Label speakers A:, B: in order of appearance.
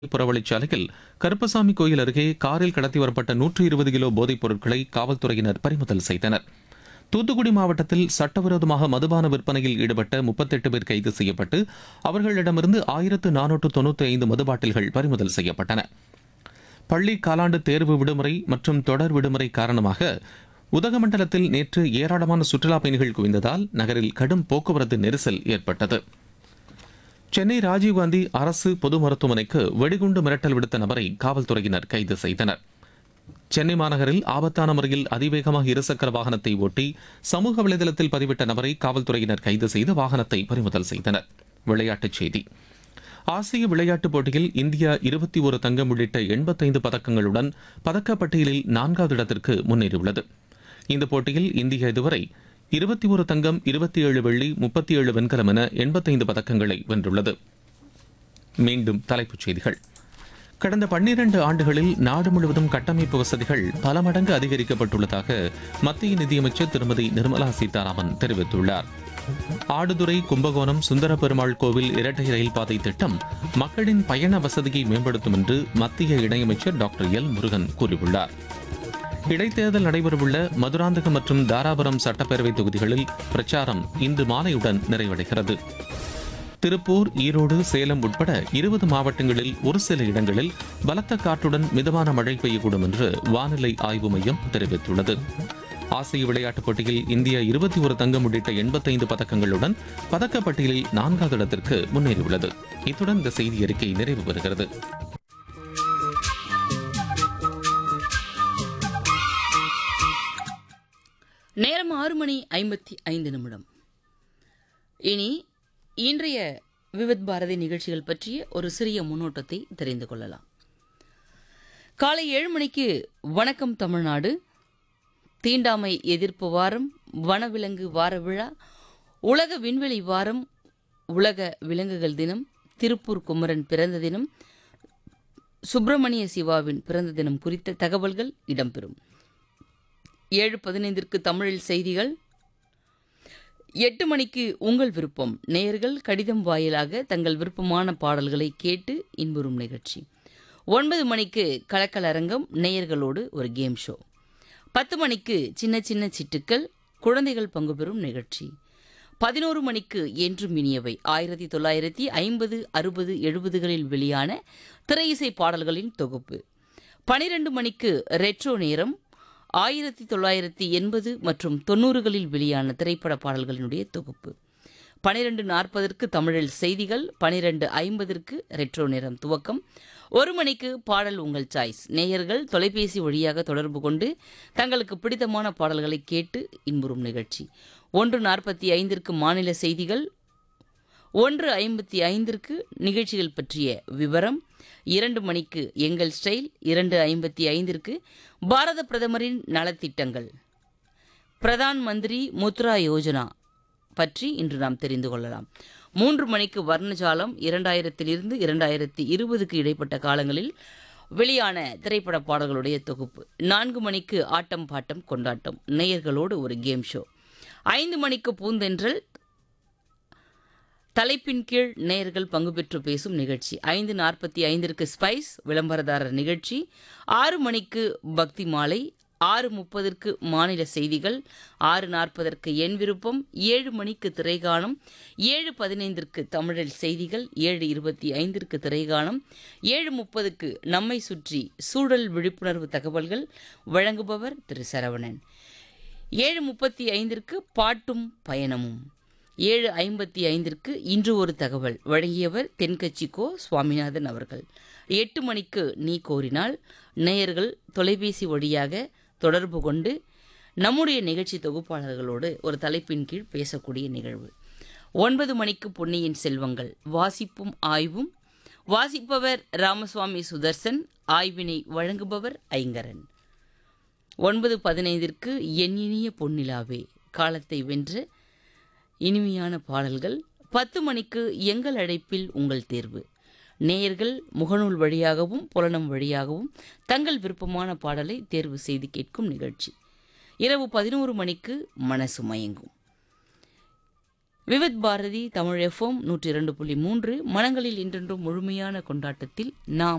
A: புறவழிச்சாலையில் கருப்பசாமி கோயில் அருகே காரில் கடத்தி வரப்பட்ட நூற்று இருபது கிலோ போதைப் பொருட்களை காவல்துறையினர் பறிமுதல் செய்தனர் தூத்துக்குடி மாவட்டத்தில் சட்டவிரோதமாக மதுபான விற்பனையில் ஈடுபட்ட முப்பத்தெட்டு பேர் கைது செய்யப்பட்டு அவர்களிடமிருந்து ஆயிரத்து நானூற்று தொண்ணூற்றி ஐந்து மது பாட்டில்கள் பறிமுதல் செய்யப்பட்டன பள்ளி காலாண்டு தேர்வு விடுமுறை மற்றும் தொடர் விடுமுறை காரணமாக உதகமண்டலத்தில் நேற்று ஏராளமான சுற்றுலாப் பயணிகள் குவிந்ததால் நகரில் கடும் போக்குவரத்து நெரிசல் ஏற்பட்டது சென்னை ராஜீவ்காந்தி அரசு பொது மருத்துவமனைக்கு வெடிகுண்டு மிரட்டல் விடுத்த நபரை காவல்துறையினர் கைது செய்தனர் சென்னை மாநகரில் ஆபத்தான முறையில் அதிவேகமாக இருசக்கர வாகனத்தை ஓட்டி சமூக வலைதளத்தில் பதிவிட்ட நபரை காவல்துறையினர் கைது செய்து வாகனத்தை பறிமுதல் செய்தனர் விளையாட்டுச் செய்தி ஆசிய விளையாட்டுப் போட்டியில் இந்தியா இருபத்தி ஒரு தங்கம் உள்ளிட்ட எண்பத்தைந்து பதக்கங்களுடன் பதக்கப்பட்டியலில் நான்காவது இடத்திற்கு முன்னேறியுள்ளது இந்த போட்டியில் இந்தியா இதுவரை இருபத்தி ஒரு தங்கம் இருபத்தி ஏழு வெள்ளி முப்பத்தி ஏழு வெண்கலம் என எண்பத்தைந்து பதக்கங்களை வென்றுள்ளது மீண்டும் தலைப்புச் செய்திகள் கடந்த பன்னிரண்டு ஆண்டுகளில் நாடு முழுவதும் கட்டமைப்பு வசதிகள் பல மடங்கு அதிகரிக்கப்பட்டுள்ளதாக மத்திய நிதியமைச்சர் திருமதி நிர்மலா சீதாராமன் தெரிவித்துள்ளார் ஆடுதுறை கும்பகோணம் சுந்தர பெருமாள் கோவில் இரட்டை ரயில் பாதை திட்டம் மக்களின் பயண வசதியை மேம்படுத்தும் என்று மத்திய இணையமைச்சர் டாக்டர் எல் முருகன் கூறியுள்ளார் இடைத்தேர்தல் நடைபெறவுள்ள மதுராந்தகம் மற்றும் தாராபுரம் சட்டப்பேரவை தொகுதிகளில் பிரச்சாரம் இன்று மாலையுடன் நிறைவடைகிறது திருப்பூர் ஈரோடு சேலம் உட்பட இருபது மாவட்டங்களில் ஒரு சில இடங்களில் பலத்த காற்றுடன் மிதமான மழை பெய்யக்கூடும் என்று வானிலை ஆய்வு மையம் தெரிவித்துள்ளது ஆசிய விளையாட்டுப் போட்டியில் இந்தியா இருபத்தி ஒரு தங்கம் உள்ளிட்ட எண்பத்தைந்து பதக்கங்களுடன் பதக்கப்பட்டியலில் நான்காவது இடத்திற்கு முன்னேறியுள்ளது இத்துடன் இந்த செய்தி அறிக்கை நிறைவு பெறுகிறது
B: நேரம் ஆறு மணி ஐம்பத்தி ஐந்து நிமிடம் இனி இன்றைய விவித் பாரதி நிகழ்ச்சிகள் பற்றிய ஒரு சிறிய முன்னோட்டத்தை தெரிந்து கொள்ளலாம் காலை ஏழு மணிக்கு வணக்கம் தமிழ்நாடு தீண்டாமை எதிர்ப்பு வாரம் வனவிலங்கு வார விழா உலக விண்வெளி வாரம் உலக விலங்குகள் தினம் திருப்பூர் குமரன் பிறந்த தினம் சுப்பிரமணிய சிவாவின் பிறந்த தினம் குறித்த தகவல்கள் இடம்பெறும் ஏழு பதினைந்திற்கு தமிழில் செய்திகள் எட்டு மணிக்கு உங்கள் விருப்பம் நேயர்கள் கடிதம் வாயிலாக தங்கள் விருப்பமான பாடல்களை கேட்டு இன்புறும் நிகழ்ச்சி ஒன்பது மணிக்கு கலக்கலரங்கம் நேயர்களோடு ஒரு கேம் ஷோ பத்து மணிக்கு சின்ன சின்ன சிட்டுக்கள் குழந்தைகள் பங்கு பெறும் நிகழ்ச்சி பதினோரு மணிக்கு என்றும் இனியவை ஆயிரத்தி தொள்ளாயிரத்தி ஐம்பது அறுபது எழுபதுகளில் வெளியான திரையிசை பாடல்களின் தொகுப்பு பனிரெண்டு மணிக்கு ரெட்ரோ நேரம் ஆயிரத்தி தொள்ளாயிரத்தி எண்பது மற்றும் தொண்ணூறுகளில் வெளியான திரைப்பட பாடல்களினுடைய தொகுப்பு பனிரெண்டு நாற்பதற்கு தமிழில் செய்திகள் பனிரெண்டு ஐம்பதற்கு ரெட்ரோ நேரம் துவக்கம் ஒரு மணிக்கு பாடல் உங்கள் சாய்ஸ் நேயர்கள் தொலைபேசி வழியாக தொடர்பு கொண்டு தங்களுக்கு பிடித்தமான பாடல்களை கேட்டு இன்புறும் நிகழ்ச்சி ஒன்று நாற்பத்தி ஐந்திற்கு மாநில செய்திகள் ஒன்று ஐம்பத்தி ஐந்திற்கு நிகழ்ச்சிகள் பற்றிய விவரம் இரண்டு மணிக்கு எங்கள் ஸ்டைல் இரண்டு ஐம்பத்தி ஐந்திற்கு பாரத பிரதமரின் நலத்திட்டங்கள் பிரதான் மந்திரி முத்ரா யோஜனா பற்றி இன்று நாம் தெரிந்து கொள்ளலாம் மூன்று மணிக்கு வர்ணஜாலம் இரண்டாயிரத்திலிருந்து இரண்டாயிரத்தி இருபதுக்கு இடைப்பட்ட காலங்களில் வெளியான திரைப்பட பாடல்களுடைய தொகுப்பு நான்கு மணிக்கு ஆட்டம் பாட்டம் கொண்டாட்டம் நேயர்களோடு ஒரு கேம் ஷோ ஐந்து மணிக்கு பூந்தென்றல் தலைப்பின் கீழ் நேயர்கள் பங்கு பெற்று பேசும் நிகழ்ச்சி ஐந்து நாற்பத்தி ஐந்திற்கு ஸ்பைஸ் விளம்பரதாரர் நிகழ்ச்சி ஆறு மணிக்கு பக்தி மாலை ஆறு முப்பதற்கு மாநில செய்திகள் ஆறு நாற்பதற்கு என் விருப்பம் ஏழு மணிக்கு திரைகாணம் ஏழு பதினைந்திற்கு தமிழில் செய்திகள் ஏழு இருபத்தி ஐந்திற்கு திரைகாணம் ஏழு முப்பதுக்கு நம்மை சுற்றி சூழல் விழிப்புணர்வு தகவல்கள் வழங்குபவர் திரு சரவணன் ஏழு முப்பத்தி ஐந்திற்கு பாட்டும் பயணமும் ஏழு ஐம்பத்தி ஐந்திற்கு இன்று ஒரு தகவல் வழங்கியவர் தென்கட்சி கோ சுவாமிநாதன் அவர்கள் எட்டு மணிக்கு நீ கோரினால் நேயர்கள் தொலைபேசி வழியாக தொடர்பு கொண்டு நம்முடைய நிகழ்ச்சி தொகுப்பாளர்களோடு ஒரு தலைப்பின் கீழ் பேசக்கூடிய நிகழ்வு ஒன்பது மணிக்கு பொன்னியின் செல்வங்கள் வாசிப்பும் ஆய்வும் வாசிப்பவர் ராமசுவாமி சுதர்சன் ஆய்வினை வழங்குபவர் ஐங்கரன் ஒன்பது பதினைந்திற்கு என் இனிய பொன்னிலாவே காலத்தை வென்ற இனிமையான பாடல்கள் பத்து மணிக்கு எங்கள் அழைப்பில் உங்கள் தேர்வு நேயர்கள் முகநூல் வழியாகவும் புலனம் வழியாகவும் தங்கள் விருப்பமான பாடலை தேர்வு செய்து கேட்கும் நிகழ்ச்சி இரவு பதினோரு மணிக்கு மனசு மயங்கும் விவித் பாரதி தமிழ் எஃப்எம் நூற்றி இரண்டு புள்ளி மூன்று மனங்களில் இன்றென்றும் முழுமையான கொண்டாட்டத்தில் நாம்